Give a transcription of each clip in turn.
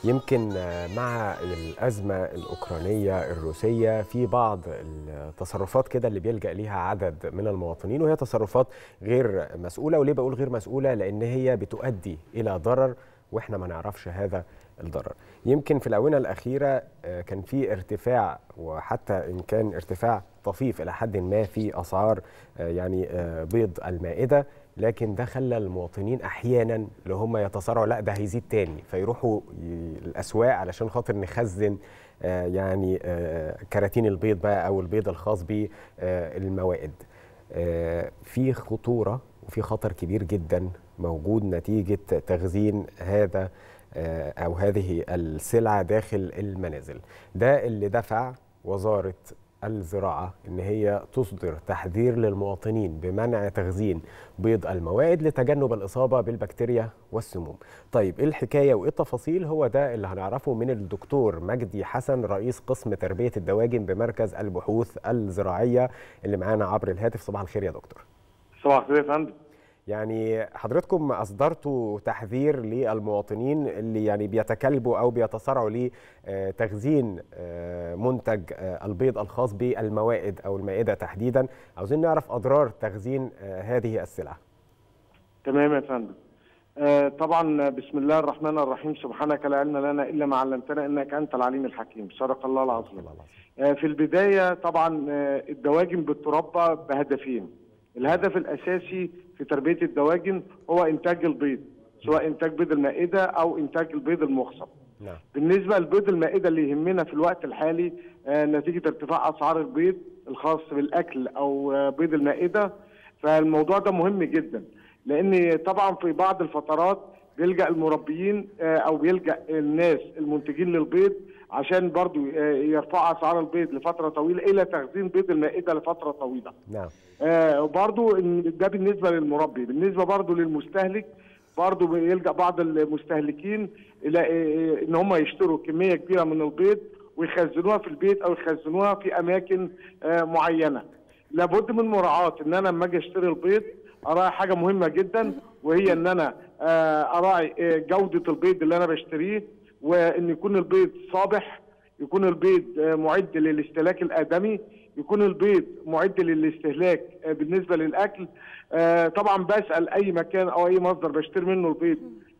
يمكن مع الأزمة الأوكرانية الروسية في بعض التصرفات كده اللي بيلجأ ليها عدد من المواطنين وهي تصرفات غير مسؤولة وليه بقول غير مسؤولة لأن هي بتؤدي إلى ضرر وإحنا ما نعرفش هذا الضرر يمكن في الآونة الأخيرة كان في ارتفاع وحتى إن كان ارتفاع طفيف إلى حد ما في أسعار يعني بيض المائدة لكن ده خلى المواطنين احيانا اللي هم يتصارعوا لا ده هيزيد تاني فيروحوا الاسواق علشان خاطر نخزن يعني كراتين البيض بقى او البيض الخاص بالموائد في خطوره وفي خطر كبير جدا موجود نتيجه تخزين هذا او هذه السلعه داخل المنازل ده اللي دفع وزاره الزراعة إن هي تصدر تحذير للمواطنين بمنع تخزين بيض الموائد لتجنب الإصابة بالبكتيريا والسموم طيب إيه الحكاية وإيه التفاصيل هو ده اللي هنعرفه من الدكتور مجدي حسن رئيس قسم تربية الدواجن بمركز البحوث الزراعية اللي معانا عبر الهاتف صباح الخير يا دكتور صباح الخير يا فندم يعني حضرتكم اصدرتوا تحذير للمواطنين اللي يعني بيتكلبوا او بيتصارعوا لتخزين منتج البيض الخاص بالموائد او المائده تحديدا عاوزين نعرف اضرار تخزين هذه السلعه تمام يا فندم آه طبعا بسم الله الرحمن الرحيم سبحانك لا علم لنا الا ما علمتنا انك انت العليم الحكيم صدق الله العظيم آه في البدايه طبعا آه الدواجن بتربى بهدفين الهدف الاساسي في تربيه الدواجن هو انتاج البيض سواء انتاج بيض المائده او انتاج البيض المخصب نعم. بالنسبه لبيض المائده اللي يهمنا في الوقت الحالي آه نتيجه ارتفاع اسعار البيض الخاص بالاكل او آه بيض المائده فالموضوع ده مهم جدا لان طبعا في بعض الفترات بيلجا المربيين آه او بيلجا الناس المنتجين للبيض عشان برضو يرفعوا اسعار البيض لفتره طويله الى تخزين بيض المائده لفتره طويله. نعم. آه برضو ده بالنسبه للمربي، بالنسبه برضو للمستهلك برضو بيلجا بعض المستهلكين الى ان هم يشتروا كميه كبيره من البيض ويخزنوها في البيت او يخزنوها في اماكن آه معينه. لابد من مراعاه ان انا لما اجي اشتري البيض اراعي حاجه مهمه جدا وهي ان انا آه اراعي جوده البيض اللي انا بشتريه وان يكون البيض صابح يكون البيض معد للاستهلاك الادمي يكون البيض معد للاستهلاك بالنسبه للاكل طبعا بسال اي مكان او اي مصدر بشتري منه البيض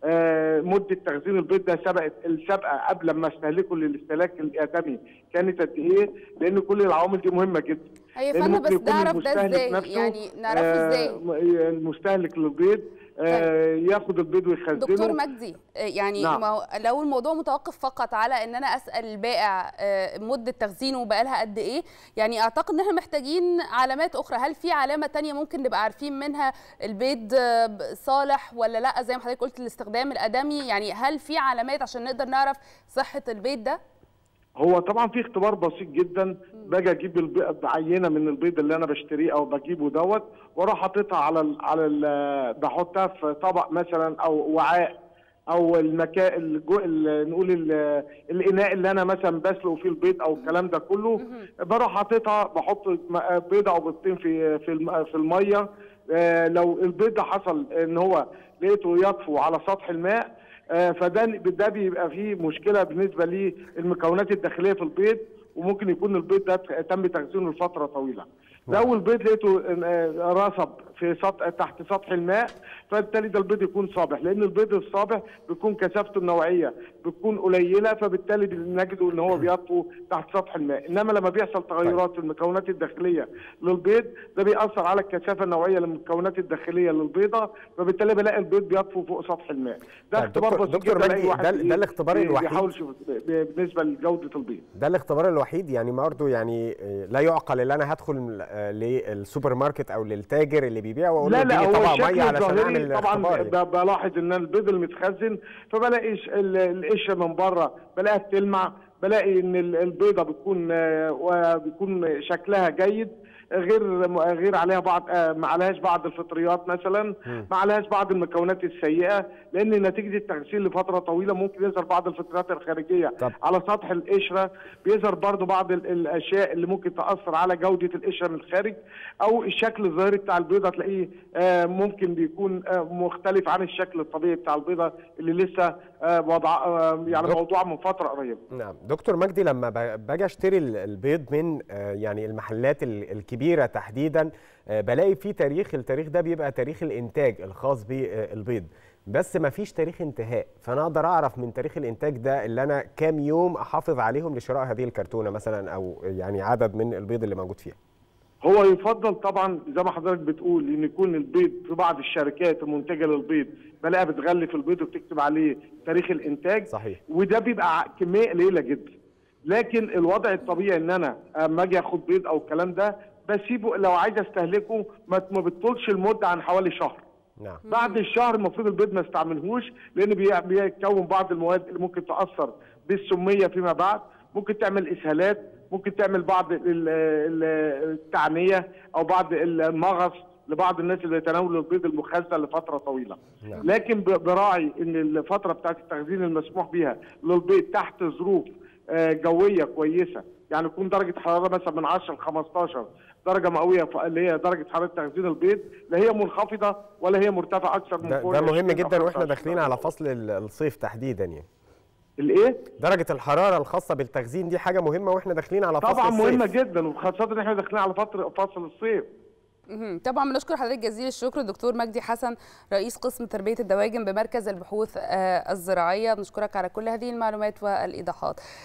مده تخزين البيض ده سبقت السابقه قبل ما استهلكه للاستهلاك الادمي كانت قد ايه لان كل العوامل دي مهمه جدا ايوه فانا بس نعرف ده ازاي يعني نعرفه ازاي المستهلك للبيض طيب. ياخد البيض ويخزنه دكتور مجدي يعني نعم. لو الموضوع متوقف فقط على ان انا اسال البائع مده تخزينه بقالها قد ايه يعني اعتقد ان احنا محتاجين علامات اخرى هل في علامه تانية ممكن نبقى عارفين منها البيض صالح ولا لا زي ما حضرتك قلت الاستخدام الادمي يعني هل في علامات عشان نقدر نعرف صحه البيض ده هو طبعا في اختبار بسيط جدا باجي اجيب عينه من البيض اللي انا بشتريه او بجيبه دوت واروح حاططها على ال على ال بحطها في طبق مثلا او وعاء او المكان الجو نقول ال الاناء اللي انا مثلا بسلق فيه البيض او الكلام ده كله بروح حاططها بحط بيضه او بيضتين في في في الميه لو البيض ده حصل ان هو لقيته يطفو على سطح الماء فده ده بيبقى فيه مشكله بالنسبه للمكونات الداخليه في البيض وممكن يكون البيض ده تم تخزينه لفتره طويله. لو البيض لقيته رصب في سطح تحت سطح الماء فبالتالي ده البيض يكون صابح لان البيض الصابح بيكون كثافته النوعيه بتكون قليله فبالتالي بنجده ان هو بيطفو تحت سطح الماء انما لما بيحصل تغيرات في المكونات الداخليه للبيض ده بيأثر على الكثافه النوعيه للمكونات الداخليه للبيضه فبالتالي بلاقي البيض بيطفو فوق سطح الماء ده اختبار بسيط دكتور مجدي ده, ده الاختبار الوحيد بيحاول يشوف بالنسبه لجوده البيض ده الاختبار الوحيد يعني برضه يعني لا يعقل ان انا هدخل للسوبر ماركت او للتاجر اللي بيبيع واقول لا لا طبعا هو ميه علشان اعمل طبعا بلاحظ ان البيض المتخزن فبلاقي القشره من بره بلاقيها بتلمع بلاقي ان البيضه بتكون بيكون شكلها جيد غير غير عليها بعض ما عليهاش بعض الفطريات مثلا ما عليهاش بعض المكونات السيئه لان نتيجه التغسيل لفتره طويله ممكن يظهر بعض الفطريات الخارجيه طب. على سطح القشره بيظهر برضو بعض الاشياء اللي ممكن تاثر على جوده القشره من الخارج او الشكل الظاهري بتاع البيضه تلاقيه ممكن بيكون مختلف عن الشكل الطبيعي بتاع البيضه اللي لسه وضع يعني موضوع من فتره قريبه نعم دكتور مجدي لما باجي اشتري البيض من يعني المحلات الكبيره تحديدا بلاقي في تاريخ التاريخ ده بيبقى تاريخ الانتاج الخاص بالبيض بس ما فيش تاريخ انتهاء فانا اقدر اعرف من تاريخ الانتاج ده اللي انا كام يوم احافظ عليهم لشراء هذه الكرتونه مثلا او يعني عدد من البيض اللي موجود فيها هو يفضل طبعا زي ما حضرتك بتقول ان يكون البيض في بعض الشركات المنتجه للبيض بلاقيها بتغلف البيض وبتكتب عليه تاريخ الانتاج صحيح وده بيبقى كميه قليله جدا لكن الوضع الطبيعي ان انا اما اجي اخد بيض او الكلام ده بسيبه لو عايز استهلكه ما بتطولش المده عن حوالي شهر نعم بعد الشهر المفروض البيض ما استعملهوش لان بيكون بعض المواد اللي ممكن تاثر بالسميه فيما بعد ممكن تعمل اسهالات ممكن تعمل بعض التعنيه او بعض المغص لبعض الناس اللي يتناولوا البيض المخزن لفتره طويله نعم. لكن براعي ان الفتره بتاعت التخزين المسموح بها للبيض تحت ظروف جويه كويسه يعني يكون درجه حراره مثلا من 10 ل 15 درجه مئويه اللي هي درجه حراره تخزين البيض لا هي منخفضه ولا هي مرتفعه اكثر من ده, ده مهم جدا واحنا داخلين على فصل الصيف تحديدا يعني الايه؟ درجه الحراره الخاصه بالتخزين دي حاجه مهمه واحنا داخلين على فصل طبعا الصيف مهمه جدا وخاصه ان احنا داخلين على فتره فصل الصيف طبعا بنشكر حضرتك جزيل الشكر دكتور مجدي حسن رئيس قسم تربيه الدواجن بمركز البحوث الزراعيه بنشكرك على كل هذه المعلومات والايضاحات